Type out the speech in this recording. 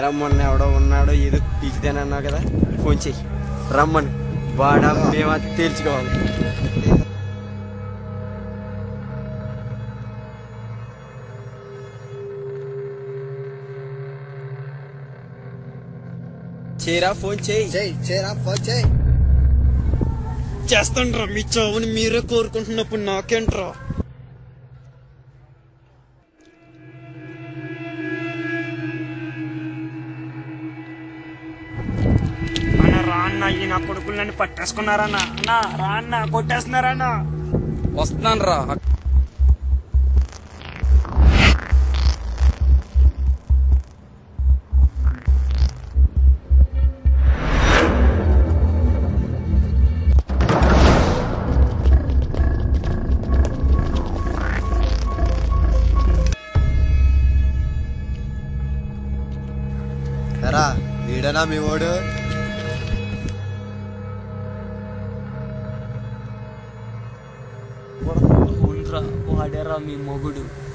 మొన్న ఎవడో ఉన్నాడో ఏదో పిలిచిదేనన్నావు కదా ఫోన్ చెయ్యి రమ్మను వాడా మేము అది తేల్చుకోవాలి చేయరా ఫోన్ చేయి చేయి చేయరా ఫోన్ చేయి చేస్తాండ్రా మీ చావుని మీరే కోరుకుంటున్నప్పుడు నాకేంట్రా అన్న రా అన్న ఈ నా కొడుకులని పట్టేసుకున్నారన్న అన్న రా అన్న కొట్టేస్తున్నారన్న వస్తున్నాను రా ఎరా వీడనా మీ ఓడు అవునరా వాడేరా మీ మొగుడు